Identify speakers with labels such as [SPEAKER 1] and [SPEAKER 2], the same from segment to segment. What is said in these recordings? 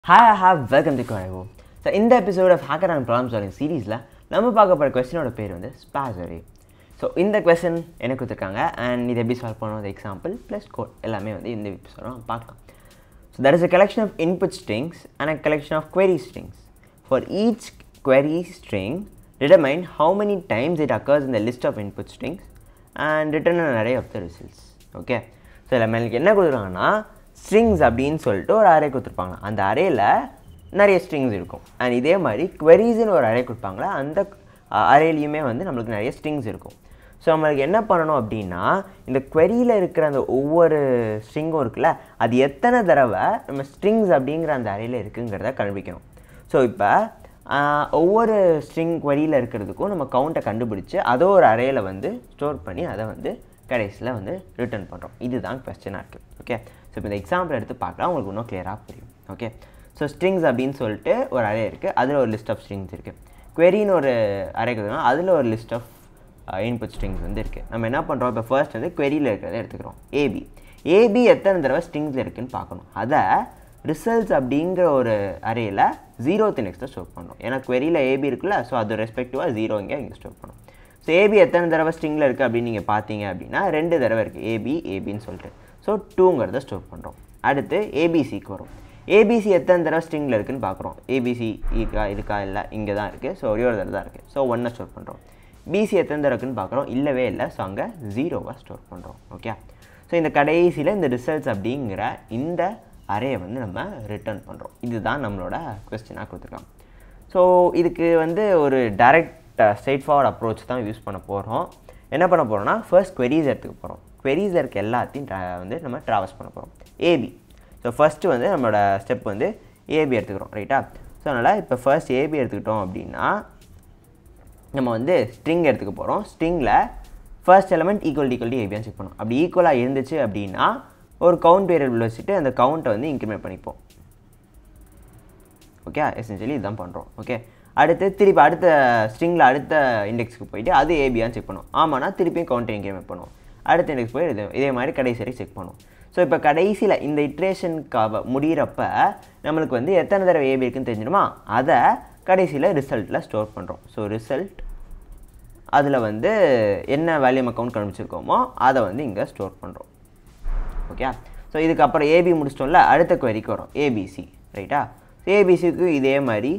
[SPEAKER 1] hi I have welcome to குறைவோ so இந்த episode of HackerRank problem solving சீரீஸில் நம்ம பார்க்க போகிற கொஸ்டினோட பேர் வந்து ஸ்பாசரி ஸோ இந்த கொஸ்டின் எனக்கு கொடுத்துருக்காங்க அண்ட் இது எப்படி சால்வ் பண்ணணும் எக்ஸாம்பிள் ப்ளஸ் கோட் எல்லாமே வந்து இந்த எபிசோட நம்ம பார்க்கலாம் so that is a collection of input strings and a collection of query strings for each query string determine how many times it occurs in the list of input strings and return an array of the results okay so இதில் மேலுக்கு என்ன கொடுக்குறாங்கன்னா strings அப்படின்னு சொல்லிட்டு ஒரு array கொடுத்துருப்பாங்க அந்த அரேயில் நிறைய ஸ்ட்ரிங்ஸ் இருக்கும் அண்ட் இதே மாதிரி queriesனு ஒரு அரே கொடுப்பாங்களா அந்த அரேலையுமே வந்து நம்மளுக்கு நிறைய ஸ்ட்ரிங்ஸ் இருக்கும் ஸோ நம்மளுக்கு என்ன பண்ணணும் அப்படின்னா இந்த queryல இருக்கிற அந்த ஒவ்வொரு ஸ்ட்ரிங்கும் இருக்குல்ல அது எத்தனை தடவை நம்ம ஸ்ட்ரிங்ஸ் அப்படிங்கிற அந்த அரேல இருக்குங்கிறத கண்டுபிடிக்கணும் ஸோ இப்போ ஒவ்வொரு ஸ்ட்ரிங் queryல இருக்கிறதுக்கும் நம்ம கவுண்ட்டை கண்டுபிடிச்சு அதை ஒரு அரேல வந்து ஸ்டோர் பண்ணி அதை வந்து கடைசியில் வந்து ரிட்டர்ன் பண்ணுறோம் இதுதான் கொஸ்டினாக இருக்குது ஓகே ஸோ இப்போ இந்த எக்ஸாம்பிள் எடுத்து பார்க்கலாம் உங்களுக்கு இன்னும் கிளியராக புரியும் ஓகே ஸோ ஸ்ட்ரிங்ஸ் அப்படின்னு சொல்லிட்டு ஒரு அரே இருக்குது அதில் ஒரு லிஸ்ட் ஆஃப் ஸ்ட்ரிங்ஸ் இருக்குது queryன்னு ஒரு அரே இருக்குதுன்னா அதில் ஒரு லிஸ்ட் ஆஃப் இன்புட் ஸ்ட்ரிங்ஸ் வந்து இருக்குது நம்ம என்ன பண்ணுறோம் இப்போ ஃபர்ஸ்ட் வந்து queryல இருக்கிறத எடுத்துக்கிறோம் ஏபி ஏபி எத்தனை தடவை ஸ்ட்ரிங்ஸில் இருக்குன்னு பார்க்கணும் அதை ரிசல்ட்ஸ் அப்படிங்கிற ஒரு அரேயில் ஜீரோத்து நெக்ஸ்ட்டு ஸ்டோர் பண்ணுறோம் ஏன்னா queryல ஏபி இருக்குல்ல ஸோ அது ரெஸ்பெக்டிவாக ஜீரோ இங்கே இங்கே ஸ்டோர் பண்ணும் ஸோ ஏபி எத்தனை தடவை ஸ்ட்ரிங்கில் இருக்குது அப்படின்னு நீங்கள் பார்த்தீங்க அப்படின்னா ரெண்டு தடவை இருக்குது ஏபி ஏபின்னு சொல்லிட்டு ஸோ டூங்கிறத ஸ்டோர் பண்ணுறோம் அடுத்து ஏபிசிக்கு வரும் ஏபிசி எத்தனை தடவை ஸ்ட்ரிங்கில் இருக்குன்னு பார்க்குறோம் ஏபிசி இருக்கா இருக்கா இல்லை இங்கே தான் இருக்குது ஸோ ஒரே ஒரு தடவை தான் இருக்குது ஸோ ஒன்றை ஸ்டோர் பண்ணுறோம் பிசி எத்தனை தடவை இருக்குன்னு பார்க்குறோம் இல்லவே இல்லை ஸோ அங்கே ஜீரோவாக ஸ்டோர் பண்ணுறோம் ஓகே ஸோ இந்த கடைசியில் இந்த ரிசல்ட்ஸ் அப்படிங்கிற இந்த அரேயை வந்து நம்ம ரிட்டர்ன் பண்ணுறோம் இதுதான் நம்மளோட கொஸ்டினாக கொடுத்துருக்காங்க ஸோ இதுக்கு வந்து ஒரு டைரக்ட் ஸ்ட்ரெயிட் ஃபார்வர்ட் அப்ரோச் தான் யூஸ் பண்ண போகிறோம் என்ன பண்ண போகிறோம்னா ஃபர்ஸ்ட் queries எடுத்துக்க போகிறோம் queries இருக்க எல்லாத்தையும் tra- வந்து நம்ம ட்ராவல்ஸ் பண்ண போகிறோம் ஏபி ஸோ ஃபஸ்ட்டு வந்து நம்மளோட ஸ்டெப் வந்து ஏபி எடுத்துக்கிறோம் ரைட்டா ஸோ அதனால் இப்போ ஃபர்ஸ்ட் ஏபி எடுத்துக்கிட்டோம் அப்படின்னா நம்ம வந்து ஸ்ட்ரிங் எடுத்துக்க போகிறோம் ஸ்ட்ரிங்கில் ஃபர்ஸ்ட் எலமெண்ட் ஈக்குவல் ஈக்குவல் ஏபியான்னு செக் பண்ணணும் அப்படி ஈக்குவலாக இருந்துச்சு அப்படின்னா ஒரு கவுண்ட் வேரியபிள் வச்சுட்டு அந்த கவுண்ட்டை வந்து இன்க்ரிமெண்ட் பண்ணிப்போம் ஓகே எசென்ஷியலி இதுதான் பண்ணுறோம் ஓகே அடுத்து திருப்பி அடுத்த ஸ்ட்ரிங்கில் அடுத்த இண்டெக்ஸ்க்கு போயிட்டு அது ஏபியான்னு செக் பண்ணும் ஆமானா திருப்பியும் கவுண்டர் இன்க்ரிமெண்ட் பண்ணுவோம் அடுத்த இண்டெக்ஸ் போய் இது இதே மாதிரி கடைசி வரைக்கும் செக் பண்ணும் ஸோ இப்போ கடைசியில் இந்த இட்ரேஷனுக்காக முடிகிறப்ப நம்மளுக்கு வந்து எத்தனை தடவை ஏபி இருக்குன்னு தெரிஞ்சிடுமா அதை கடைசியில் ரிசல்ட்டில் ஸ்டோர் பண்ணுறோம் ஸோ ரிசல்ட் அதில் வந்து என்ன வேல்யூம் அக்கௌண்ட் கண்டுபிடிச்சிருக்கோமோ அதை வந்து இங்கே ஸ்டோர் பண்ணுறோம் ஓகே ஸோ இதுக்கப்புறம் ஏபி முடிச்சிட்டோம்ல அடுத்த queryக்கு வரும் ஏபிசி ரைட்டா ஸோ ஏபிசிக்கு இதே மாதிரி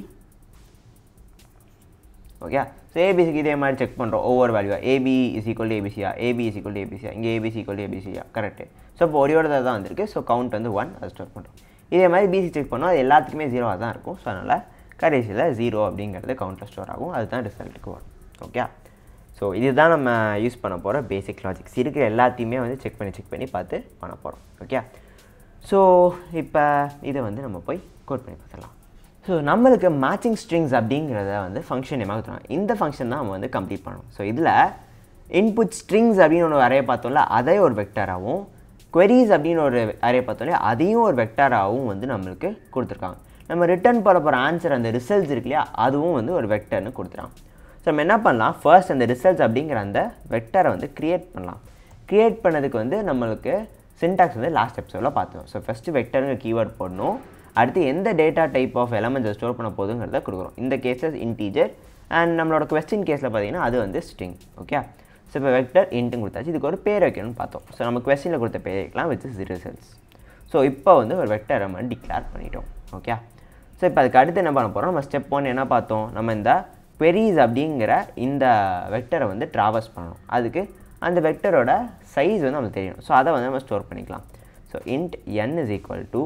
[SPEAKER 1] ஓகே ஸோ ஏபிசிக்கு இதே மாதிரி செக் பண்ணுறோம் ஒவ்வொரு வேல்யூவா ஏபி இஸ் ஈக்குவல் ஏபிசியா ஏபி இஸ் ஈக்குவல் ஏபிசியா இங்கே ஏபிசி ஈக்குவல் ஏபிசியா கரெக்டு ஸோ இப்போ ஒரே ஒரு தான் வந்திருக்கு ஸோ கவுண்ட் வந்து ஒன் அதை ஸ்டோர் பண்ணுறோம் இதே மாதிரி பிசி செக் பண்ணோம் அது எல்லாத்துக்குமே ஜீரோவாக தான் இருக்கும் ஸோ அதனால் கடைசியில் ஜீரோ அப்படிங்கிறது கவுண்ட்டில் ஸ்டோர் ஆகும் அதுதான் ரிசல்ட்டுக்கு வரும் ஓகே ஸோ இதுதான் நம்ம யூஸ் பண்ண போகிற பேசிக் லாஜிக்ஸ் இருக்கிற எல்லாத்தையுமே வந்து செக் பண்ணி செக் பண்ணி பார்த்து பண்ண போகிறோம் ஓகே ஸோ இப்போ இதை வந்து நம்ம போய் கோட் பண்ணி பார்த்துடலாம் ஸோ நம்மளுக்கு மேட்சிங் ஸ்ட்ரிங்ஸ் அப்படிங்கிறத வந்து ஃபங்க்ஷன் நேமாக கொடுத்துருவாங்க இந்த ஃபங்க்ஷன் தான் நம்ம வந்து கம்ப்ளீட் பண்ணணும் ஸோ இதில் இன்புட் ஸ்ட்ரிங்ஸ் அப்படின்னு ஒன்று அறைய பார்த்தோம்ல அதே ஒரு வெக்டராகவும் queries அப்படின்னு ஒரு அறைய பார்த்தோம்ல அதையும் ஒரு வெக்டராகவும் வந்து நம்மளுக்கு கொடுத்துருக்காங்க நம்ம ரிட்டர்ன் பண்ண போகிற ஆன்சர் அந்த ரிசல்ட்ஸ் இருக்கு இல்லையா அதுவும் வந்து ஒரு வெக்டர்னு கொடுத்துருக்காங்க ஸோ நம்ம என்ன பண்ணலாம் ஃபர்ஸ்ட் அந்த ரிசல்ட்ஸ் அப்படிங்கிற அந்த வெக்டரை வந்து க்ரியேட் பண்ணலாம் க்ரியேட் பண்ணதுக்கு வந்து நம்மளுக்கு சின்டாக்ஸ் வந்து லாஸ்ட் எபிசோடில் பார்த்தோம் ஸோ ஃபஸ்ட்டு வெக்டருங்கிற கீவேர்ட் போடணும் அடுத்து எந்த டேட்டா டைப் ஆஃப் எலமெண்ட்ஸை ஸ்டோர் பண்ண போதுங்கிறத கொடுக்குறோம் இந்த கேஸில் இன்டீஜர் அண்ட் நம்மளோட கொஸ்டின் கேஸில் பார்த்தீங்கன்னா அது வந்து ஸ்ட்ரிங் ஓகே ஸோ இப்போ வெக்டர் இன்ட்டுன்னு கொடுத்தாச்சு இதுக்கு ஒரு பேர் வைக்கணும்னு பார்த்தோம் ஸோ நம்ம கொஸ்டினில் கொடுத்த பேர் வைக்கலாம் வித் இஸ் ரிசல்ட்ஸ் ஸோ இப்போ வந்து ஒரு வெக்டர் நம்ம டிக்ளேர் பண்ணிட்டோம் ஓகே ஸோ இப்போ அதுக்கு அடுத்து என்ன பண்ண போகிறோம் நம்ம ஸ்டெப் ஒன் என்ன பார்த்தோம் நம்ம இந்த queries அப்படிங்கிற இந்த வெக்டரை வந்து ட்ராவல்ஸ் பண்ணணும் அதுக்கு அந்த வெக்டரோட சைஸ் வந்து நமக்கு தெரியணும் ஸோ அதை வந்து நம்ம ஸ்டோர் பண்ணிக்கலாம் so int n is equal to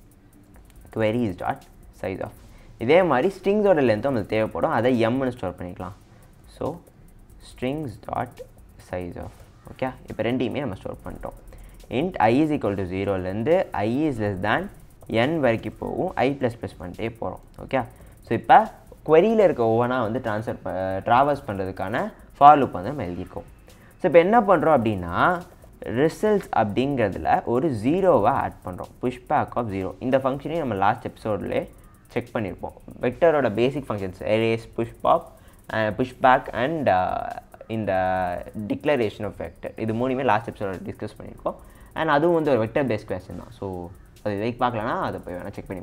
[SPEAKER 1] queries dot size of இதே மாதிரி ஸ்ட்ரிங்ஸோட லென்த்தும் நமக்கு தேவைப்படும் அதை எம்னு ஸ்டோர் பண்ணிக்கலாம் so strings dot size of okay இப்போ ரெண்டையுமே நம்ம ஸ்டோர் பண்ணிட்டோம் int I is equal to ஜீரோலேருந்து ஐ இஸ் லெஸ் தேன் என் வரைக்கும் போகும் ஐ ப்ளஸ் ப்ளஸ் பண்ணிட்டே போகிறோம் ஓகே ஸோ இப்போ queryல இருக்க ஒவ்வொன்றா வந்து ட்ரான்ஸ்ஃபர் ட்ராவல்ஸ் பண்ணுறதுக்கான ஃபார் லுப் வந்து நம்ம எழுதியிருக்கோம் ஸோ இப்போ என்ன பண்ணுறோம் அப்படின்னா ரிசல்ட்ஸ் அப்படிங்கிறதுல ஒரு ஜீரோவை ஆட் பண்ணுறோம் புஷ் பேக் ஆஃப் ஜீரோ இந்த ஃபங்க்ஷனையும் நம்ம லாஸ்ட் எபிசோட்லேயே செக் பண்ணியிருப்போம் வெக்டரோட basic functions erase push pop push back and இந்த டிக்ளரேஷன் ஆஃப் வெக்டர் இது மூணுமே லாஸ்ட் எபிசோட டிஸ்கஸ் பண்ணியிருக்கோம் அண்ட் அதுவும் வந்து ஒரு வெக்டர் பேஸ்ட் கொஸ்டின் தான் ஸோ அது இது வரைக்கும் பார்க்கலன்னா அதை போய் வேணால் செக் பண்ணி பாருங்கள்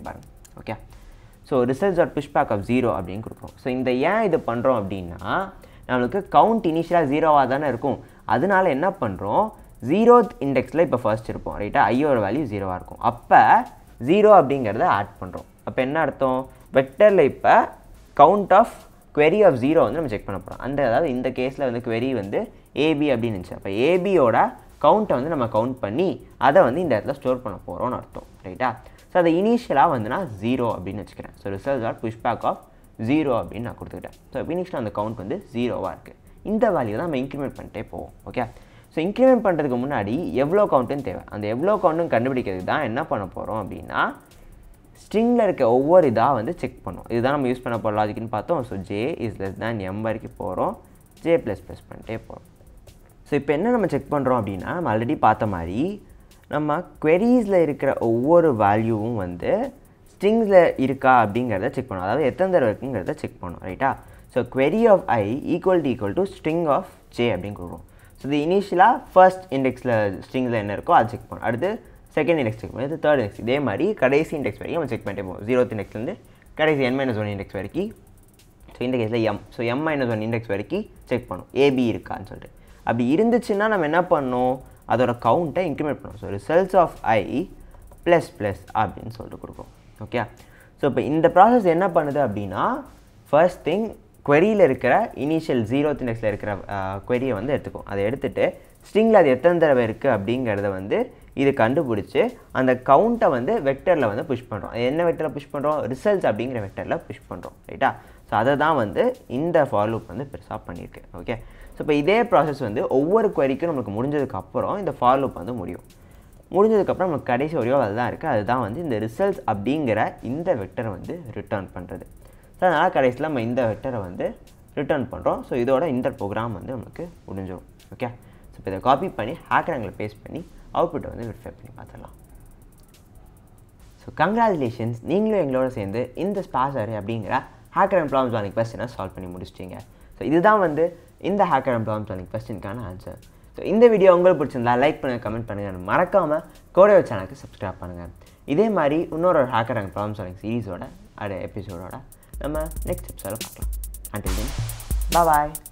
[SPEAKER 1] okay so results dot push back of zero அப்படின்னு கொடுக்குறோம் ஸோ இந்த ஏன் இது பண்ணுறோம் அப்படின்னா நம்மளுக்கு கவுண்ட் இனிஷியலாக ஜீரோவாக தானே இருக்கும் அதனால என்ன பண்ணுறோம் ஜீரோத் இண்டெக்ஸில் இப்போ ஃபர்ஸ்ட் இருப்போம் ரைட்டா ஐயோட வேல்யூ ஜீரோவாக இருக்கும் அப்போ ஜீரோ அப்படிங்கிறத ஆட் பண்ணுறோம் அப்போ என்ன அர்த்தம் வெக்டரில் இப்போ count of query of zero வந்து நம்ம செக் பண்ண போகிறோம் அந்த அதாவது இந்த கேஸில் வந்து query வந்து ஏபி அப்படின்னு இருந்துச்சு அப்போ ஏபியோட கவுண்ட்டை வந்து நம்ம கவுண்ட் பண்ணி அதை வந்து இந்த இடத்துல ஸ்டோர் பண்ண போகிறோம்னு அர்த்தம் ரைட்டா ஸோ அதை இனிஷியலாக வந்து நான் ஜீரோ அப்படின்னு வச்சுக்கிறேன் so result R push back of zero அப்படின்னு நான் கொடுத்துக்கிட்டேன் ஸோ இனிஷியலாக அந்த கவுண்ட் வந்து ஜீரோவாக இருக்குது இந்த வேல்யூ தான் நம்ம இன்க்ரிமெண்ட் பண்ணிட்டே போவோம் ஓகே ஸோ இன்க்ரிமெண்ட் பண்ணுறதுக்கு முன்னாடி எவ்வளோ கவுண்ட்டுன்னு தேவை அந்த எவ்வளோ கவுண்ட்டும் கண்டுபிடிக்கிறதுக்கு தான் என்ன பண்ண போகிறோம் அப்படின்னா ஸ்ட்ரிங்கில் இருக்க ஒவ்வொரு இதாக வந்து செக் பண்ணும் இதுதான் நம்ம யூஸ் பண்ண போகிற லாஜிக்னு பார்த்தோம் so J is less than M வரைக்கும் போகிறோம் ஜே ப்ளஸ் ப்ளஸ் பண்ணிட்டே போகிறோம் ஸோ இப்போ என்ன நம்ம செக் பண்ணுறோம் அப்படின்னா நம்ம ஆல்ரெடி பார்த்த மாதிரி நம்ம queries-ல இருக்கிற ஒவ்வொரு வேல்யூவும் வந்து ஸ்ட்ரிங்ஸில் இருக்கா அப்படிங்கிறத செக் பண்ணணும் அதாவது எத்தனை தடவை இருக்குங்கிறத செக் பண்ணணும் ரைட்டா so query of I equal to equal to string of J அப்படின்னு கொடுக்குறோம் ஸோ இது இனிஷியலாக ஃபர்ஸ்ட் இண்டெக்ஸில் ஸ்ட்ரிங்கில் என்ன இருக்கோ அது செக் பண்ணணும் அடுத்து செகண்ட் இண்டெக்ஸ் செக் பண்ணும் இது தேர்ட் இண்டெக்ஸ் இதே மாதிரி கடைசி இண்டெக்ஸ் வரைக்கும் நம்ம செக் பண்ணிட்டே போவோம் ஜீரோத் இண்டெக்ஸ்லேருந்து கடைசி என் மைனஸ் ஒன் இண்டெக்ஸ் வரைக்கும் ஸோ இந்த கேஸில் M so M minus one index வரைக்கும் செக் பண்ணும் ஏபி இருக்கான்னு சொல்லிட்டு அப்படி இருந்துச்சுன்னா நம்ம என்ன பண்ணோம் அதோட கவுண்ட்டை இன்க்ரிமெண்ட் பண்ணுவோம் so results of I plus plus அப்படின்னு சொல்லிட்டு கொடுப்போம் ஓகே ஸோ இப்போ இந்த ப்ராசஸ் என்ன பண்ணுது அப்படின்னா ஃபர்ஸ்ட் திங் queryல இருக்கிற இனிஷியல் ஜீரோ இண்டெக்ஸில் இருக்கிற query-யை வந்து எடுத்துக்கும் அதை எடுத்துட்டு ஸ்ட்ரிங்கில் அது எத்தனை தடவை இருக்குது அப்படிங்கிறத வந்து இது கண்டுபிடிச்சி அந்த கவுண்ட்டை வந்து வெக்டரில் வந்து புஷ் பண்ணுறோம் என்ன வெக்டரில் புஷ் பண்ணுறோம் ரிசல்ட்ஸ் அப்படிங்கிற வெக்டரில் புஷ் பண்ணுறோம் ரைட்டா ஸோ அதை தான் வந்து இந்த ஃபார் லூப் வந்து பெருசாக பண்ணியிருக்கு ஓகே ஸோ இப்போ இதே ப்ராசஸ் வந்து ஒவ்வொரு queryக்கும் நமக்கு முடிஞ்சதுக்கு அப்புறம் இந்த ஃபார் லூப் வந்து முடியும் முடிஞ்சதுக்கப்புறம் நமக்கு கடைசி ஒரே வேலை தான் இருக்குது அதுதான் வந்து இந்த ரிசல்ட்ஸ் அப்படிங்கிற இந்த வெக்டரை வந்து ரிட்டர்ன் பண்ணுறது ஸோ அதனால் கடைசியில் நம்ம இந்த வெக்டரை வந்து ரிட்டர்ன் பண்ணுறோம் ஸோ இதோட இந்த ப்ரோக்ராம் வந்து நமக்கு முடிஞ்சிடும் ஓகே ஸோ இப்போ இதை காப்பி பண்ணி ஹேக்கரங்களை பேஸ்ட் பண்ணி அவுட்புட்டை வந்து வெரிஃபை பண்ணி பார்த்துடலாம் ஸோ கங்க்ராச்சுலேஷன்ஸ் நீங்களும் எங்களோட சேர்ந்து இந்த ஸ்பாஸ் அரே அப்படிங்கிற ஹேக்கர் அண்ட் ப்ராப்ளம் சால்விங் கொஸ்டினை சால்வ் பண்ணி முடிச்சிட்டீங்க ஸோ இதுதான் வந்து இந்த ஹேக்கர் அண்ட் ப்ராப்ளம் சால்விங் கொஸ்டினுக்கான ஆன்சர் ஸோ இந்த வீடியோ உங்களுக்கு பிடிச்சிருந்தா லைக் பண்ணுங்கள் கமெண்ட் பண்ணுங்கள் மறக்காமல் கோடையோ சேனலுக்கு சப்ஸ்கிரைப் பண்ணுங்கள் இதே மாதிரி இன்னொரு ஹேக்கர் அண்ட் ப்ராப்ளம் சால்விங் சீரீஸோட அடைய எபிசோடோட நம்ம நெக்ஸ்ட் எபிசோட பார்க்கலாம் அண்டில் தென் பாய்